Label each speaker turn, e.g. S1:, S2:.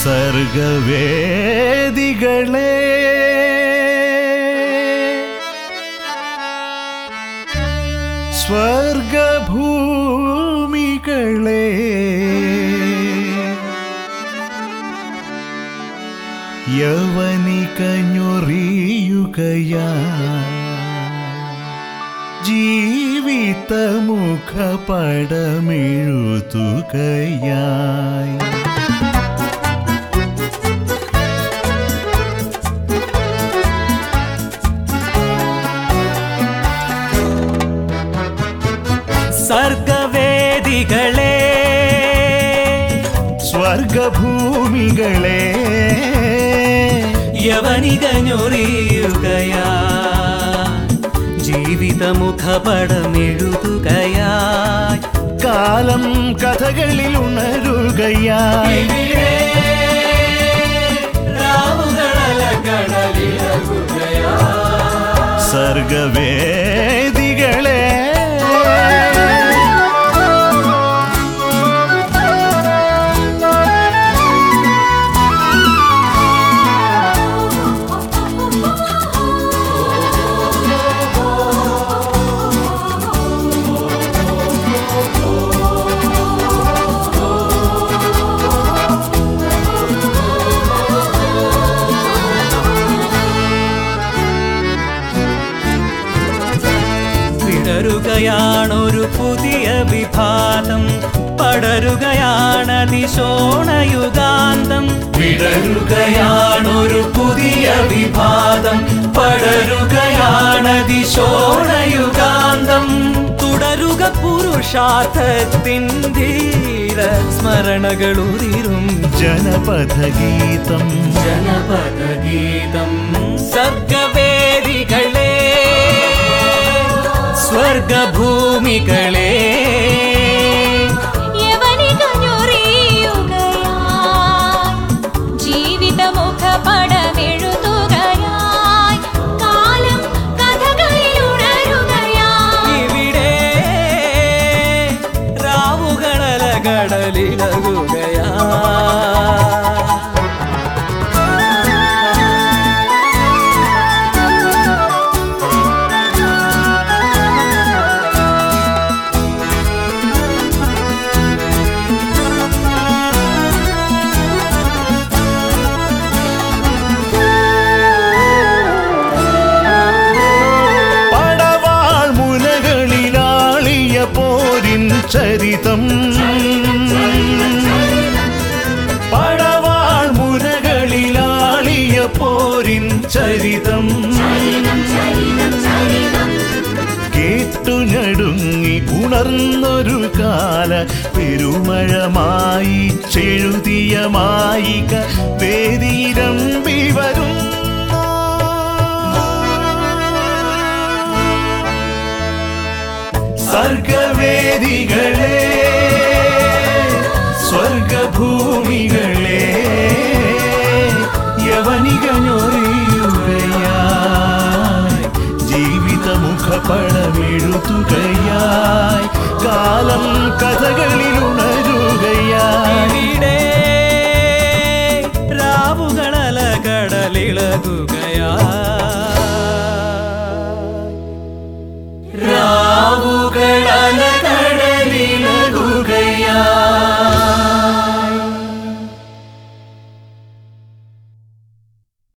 S1: സർഗവേദികളെ സ്വർഗഭൂമികളെ യവനികഞ്ഞൊറിയുകയാ ജീവിതമുഖപടമെഴുതുകയായി
S2: സർഗവേദികളെ
S1: സ്വർഗഭൂമികളെ
S2: യവനികഞ്ഞൊറിയുകയാ ജീവിതമുഖപടമെഴുതുകയായി
S1: കാലം കഥകളിൽ ഉണരുകയായി സർഗവേദികളെ
S2: വിടരുകയാണൊരു പുതിയ വിഭാതം പടരുകയാണതിശോണയുഗാന്തം വിടരുകയാണൊരു പുതിയ വിഭാതം പടരുകയാണതിശോണയുഗാന്തം തുടരുക പുരുഷാർത്ഥത്തിൻ ധീര സ്മരണകളുതിരും
S1: ജനപഥഗീതം
S2: ജനപദഗീതം സർഗവേദികളെ സ്വർഗഭൂമികളെ
S3: യവനികഞ്ഞൊറിയുകയായി ജീവിതമുഖപടമെഴുതുകയായി കാലം കഥകളിലുണരുകയായി
S2: ഇവിടെ രാവുകളലകടലിളകുകയാ
S1: പടവാൾ മുനകളിലാളിയ പോരിൻ ചരിതം പടവാൾ മുനകളിലാളിയ പോരിൻ ചരിതം കേട്ടു ഞടുങ്ങി ഉണർന്നൊരു കാല പെരുമഴമായി ചെഴുതിയ മായിക വേദിയിരമ്പി വരുന്നു സർഗവേദികളെ സ്വർഗഭൂമികളെ